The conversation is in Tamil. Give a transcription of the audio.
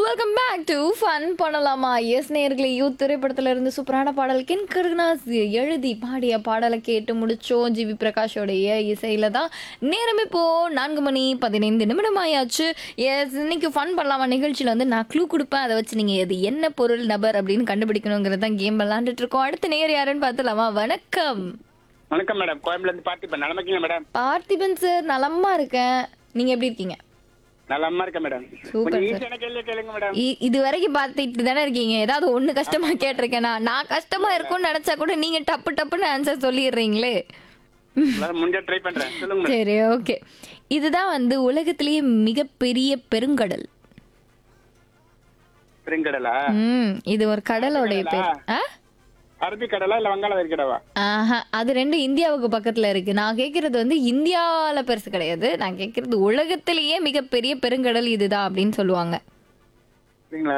வெல்கம் பேக் டு ஃபன் பண்ணலாமா எஸ் நேர்களே யூத் திரைப்படத்துல இருந்து சூப்பரான பாடல் கின் கருணாஸ் எழுதி பாடிய பாடலை கேட்டு முடிச்சோம் ஜிவி பிரகாஷோடைய இசையில தான் நேரம் இப்போ நான்கு மணி பதினைந்து நிமிடம் ஆயாச்சு எஸ் இன்னைக்கு ஃபன் பண்ணலாமா நிகழ்ச்சியில வந்து நான் க்ளூ கொடுப்பேன் அதை வச்சு நீங்க இது என்ன பொருள் நபர் அப்படின்னு கண்டுபிடிக்கணுங்கிறது தான் கேம் விளாண்டுட்டு இருக்கோம் அடுத்த நேர் யாருன்னு பார்த்துலாமா வணக்கம் வணக்கம் மேடம் கோயம்புல இருந்து பார்த்திபன் நலமாக்கீங்க மேடம் பார்த்திபன் சார் நலமா இருக்கேன் நீங்க எப்படி இருக்கீங்க நலமா இருக்கேன் மேடம் Super, கொஞ்சம் sir. ஈஸியான கேள்வி கேளுங்க மேடம் இ- இது வரைக்கும் பார்த்துட்டு தானே இருக்கீங்க ஏதாவது ஒண்ணு கஷ்டமா கேட்டிருக்கேனா நான் கஷ்டமா இருக்கும்னு நினைச்சா கூட நீங்க டப்பு டப்புன்னு ஆன்சர் சொல்லிடுறீங்களே எல்லாரும் முடிஞ்சா ட்ரை பண்றேன் சொல்லுங்க மேடம் சரி ஓகே இதுதான் வந்து உலகத்திலேயே மிகப்பெரிய பெருங்கடல் பெருங்கடலா ம் இது ஒரு கடலோடைய பேர் ஆ? அரபிக் கடலா இல்ல வங்காள விரிக்கடவா ஆஹா அது ரெண்டு இந்தியாவுக்கு பக்கத்துல இருக்கு நான் கேக்குறது வந்து இந்தியால பெருசு கிடையாது நான் கேக்குறது உலகத்திலேயே மிகப்பெரிய பெருங்கடல் இதுதான் அப்படின்னு சொல்லுவாங்க சரிங்களா